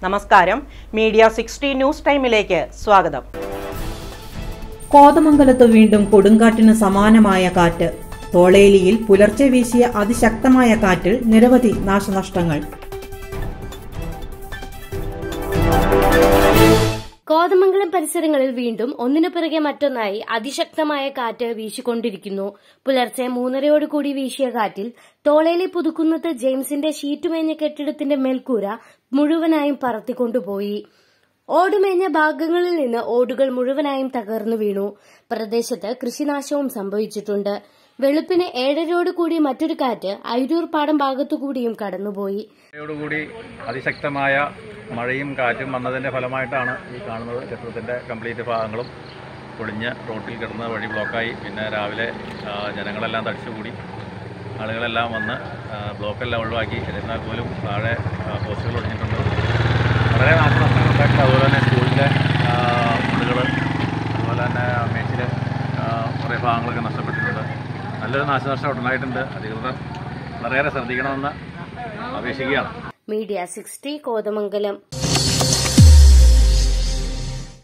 നമസ്കാരം media sixty news ടൈമിലേക്ക് സ്വാഗതം കോതമംഗലത്ത് വീണ്ടും കൊടുങ്കാറ്റിന് സമാനമായ കാറ്റ് തോളേലിയിൽ പുലർച്ചെ വീശിയ അതിശക്തമായ കാറ്റിൽ നിരവധി നാശനഷ്ടങ്ങൾ കോതമംഗലം പരിസരങ്ങളിൽ വീണ്ടും ഒന്നിനു പിറകെ മറ്റൊന്നായി അതിശക്തമായ കാറ്റ് വീശിക്കൊണ്ടിരിക്കുന്നു പുലർച്ചെ മൂന്നരയോടുകൂടി വീശിയ കാറ്റിൽ തോളേലി പുതുക്കുന്നത്ത് ജെയിംസിന്റെ ഷീറ്റുമേഞ്ഞ കെട്ടിടത്തിന്റെ മേൽക്കൂര മുഴുവനായും പറത്തിക്കൊണ്ടുപോയി ഓടുമേഞ്ഞ ഭാഗങ്ങളിൽ നിന്ന് ഓടുകൾ മുഴുവനായും തകർന്നു വീണു പ്രദേശത്ത് കൃഷിനാശവും സംഭവിച്ചിട്ടുണ്ട് വെളുപ്പിന് ഏഴരയോട് കൂടി മറ്റൊരു കാറ്റ് അയിരൂർ പാടം ഭാഗത്തുകൂടിയും കടന്നുപോയി യോടുകൂടി അതിശക്തമായ മഴയും കാറ്റും വന്നതിൻ്റെ ഫലമായിട്ടാണ് ഈ കാണുന്നത് കെട്ടിടത്തിൻ്റെ കംപ്ലീറ്റ് ഭാഗങ്ങളും പൊളിഞ്ഞ് റോട്ടിൽ കിടന്ന് വഴി ബ്ലോക്കായി പിന്നെ രാവിലെ ആ, ജനങ്ങളെല്ലാം തടിച്ചുകൂടി ആളുകളെല്ലാം വന്ന് ആ, ബ്ലോക്കെല്ലാം ഒഴിവാക്കി എന്നാൽ പോലും താഴെ ആ, പോസ്റ്റുകൾ ഒടിഞ്ഞിട്ടുണ്ട് വളരെ നാശനഷ്ടങ്ങൾ ഉണ്ടായിട്ടുണ്ട് അതുപോലെ തന്നെ സ്കൂളിലെ മുടുകൾ അതുപോലെ തന്നെ മേച്ചിൽ കുറേ ഭാഗങ്ങളൊക്കെ നഷ്ടപ്പെട്ടിട്ടുണ്ട് നല്ലൊരു നാശനഷ്ടം ഉണ്ടായിട്ടുണ്ട് അധികൃതർ വളരെയേറെ ശ്രദ്ധിക്കണമെന്ന് അപേക്ഷിക്കുകയാണ് മീഡിയ സിക്സ്റ്റി കോതമംഗലം